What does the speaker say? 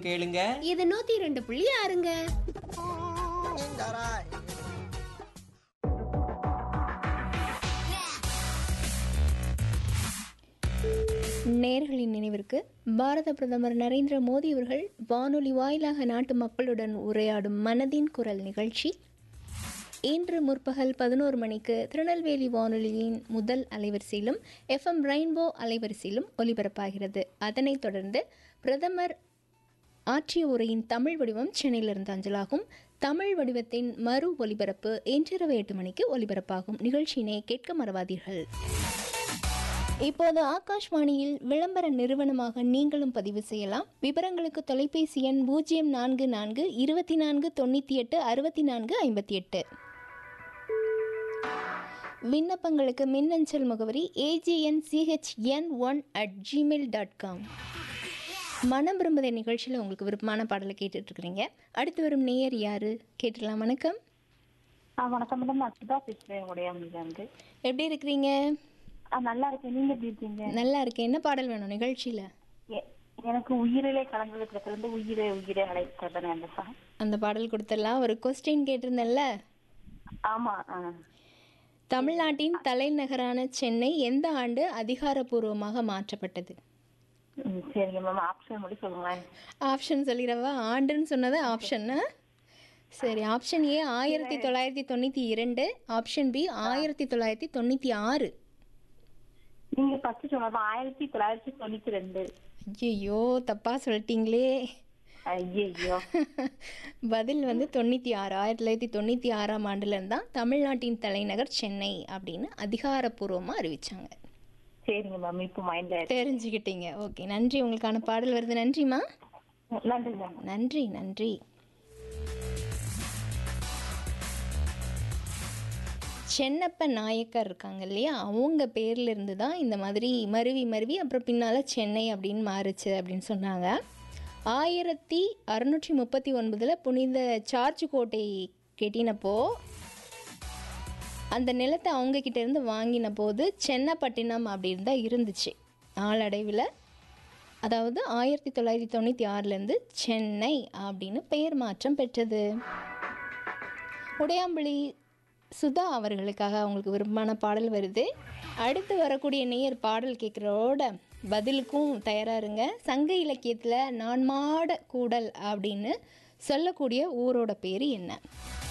கேளுங்க இது நூத்தி ரெண்டு புள்ளி ஆறுங்க நேர்களின் நினைவிற்கு பாரத பிரதமர் நரேந்திர மோடி அவர்கள் வானொலி வாயிலாக நாட்டு மக்களுடன் உரையாடும் மனதின் குரல் நிகழ்ச்சி இன்று முற்பகல் பதினோரு மணிக்கு திருநெல்வேலி வானொலியின் முதல் அலைவரிசையிலும் எஃப்எம் ரெயின்போ அலைவரிசையிலும் ஒலிபரப்பாகிறது அதனைத் தொடர்ந்து பிரதமர் ஆற்றிய உரையின் தமிழ் வடிவம் சென்னையிலிருந்து அஞ்சலாகும் தமிழ் வடிவத்தின் மறு ஒலிபரப்பு இன்றிரவு எட்டு மணிக்கு ஒலிபரப்பாகும் நிகழ்ச்சியினை கேட்க மறவாதீர்கள் இப்போது ஆகாஷ்வாணியில் விளம்பர நிறுவனமாக நீங்களும் பதிவு செய்யலாம் விவரங்களுக்கு தொலைபேசி எண் பூஜ்ஜியம் நான்கு நான்கு இருபத்தி நான்கு தொண்ணூற்றி எட்டு அறுபத்தி நான்கு ஐம்பத்தி எட்டு விண்ணப்பங்களுக்கு மின்னஞ்சல் முகவரி AGN CHN one at Gmail dot com மனம் விரும்புத நிகழ்ச்சியில் உங்களுக்கு விருப்பமான பாடலை கேட்டுட்டு இருக்கிறீங்க அடுத்து வரும் நேயர் யாரு கேட்டுடலாம் வணக்கம் ஆ வணக்கம் மேடம் நான் சுதா பேசுறேன் உடையாமல இருந்து எப்படி இருக்கிறீங்க ஆ நல்லா இருக்கேன் நீங்க எப்படி இருக்கீங்க நல்லா இருக்கேன் என்ன பாடல் வேணும் நிகழ்ச்சியில் எ- எனக்கு உயிரிலே கலந்ததுல இருந்து உயிரே உயிரே அழைத்தது அந்த சாங் அந்த பாடல் கொடுத்துடலாம் ஒரு கொஸ்டின் கேட்டிருந்தேன்ல ஆமா ஆ. தமிழ்நாட்டின் தலைநகரான சென்னை எந்த ஆண்டு அதிகாரப்பூர்வமாக மாற்றப்பட்டது ம், சரிங்க மேம் ஆப்ஷன் மட்டும் சொல்லுங்களேன் ஆப்ஷன் சொல்லிடவா ஆண்டுன்னு சொன்னது ஆப்ஷன் சரி ஆப்ஷன் ஏ ஆயிரத்தி தொள்ளாயிரத்தி தொண்ணூற்றி இரண்டு ஆப்ஷன் பி ஆயிரத்தி தொள்ளாயிரத்தி தொண்ணூற்றி ஆறு நீங்க ஃபர்ஸ்ட் சொன்னது ஆயிரத்தி தொள்ளாயிரத்தி தொண்ணூத்தி ரெண்டு ஐயோ தப்பாக சொல்லிட்டீங்களே ஐயோ பதில் வந்து தொண்ணூற்றி ஆறு ஆயிரத்தி தொள்ளாயிரத்தி தொண்ணூற்றி ஆறாம் ஆண்டுலேருந்து தான் தமிழ்நாட்டின் தலைநகர் சென்னை அப்படின்னு அதிகாரப்பூர்வமாக அறிவிச்சாங்க சரிங்க மேம் இப்போ மைண்ட்ல தெரிஞ்சுக்கிட்டீங்க ஓகே நன்றி உங்களுக்கான பாடல் வருது நன்றிம்மா நன்றி மேம் நன்றி நன்றி சென்னப்ப நாயக்கர் இருக்காங்க இல்லையா அவங்க பேர்ல இருந்து தான் இந்த மாதிரி மருவி மருவி அப்புறம் பின்னால் சென்னை அப்படின்னு மாறுச்சு அப்படின்னு சொன்னாங்க ஆயிரத்தி அறுநூற்றி முப்பத்தி ஒன்பதில் புனித சார்ஜ் கோட்டை கெட்டினப்போ அந்த நிலத்தை அவங்க கிட்ட இருந்து வாங்கின போது சென்னப்பட்டினம் அப்படின்னு தான் இருந்துச்சு நாளடைவில் அதாவது ஆயிரத்தி தொள்ளாயிரத்தி தொண்ணூற்றி ஆறுலேருந்து சென்னை அப்படின்னு பெயர் மாற்றம் பெற்றது உடையாம்புலி சுதா அவர்களுக்காக அவங்களுக்கு விருப்பமான பாடல் வருது அடுத்து வரக்கூடிய நேயர் பாடல் கேட்குறோட பதிலுக்கும் தயாராக இருங்க சங்க இலக்கியத்தில் நான் மாட கூடல் அப்படின்னு சொல்லக்கூடிய ஊரோட பேர் என்ன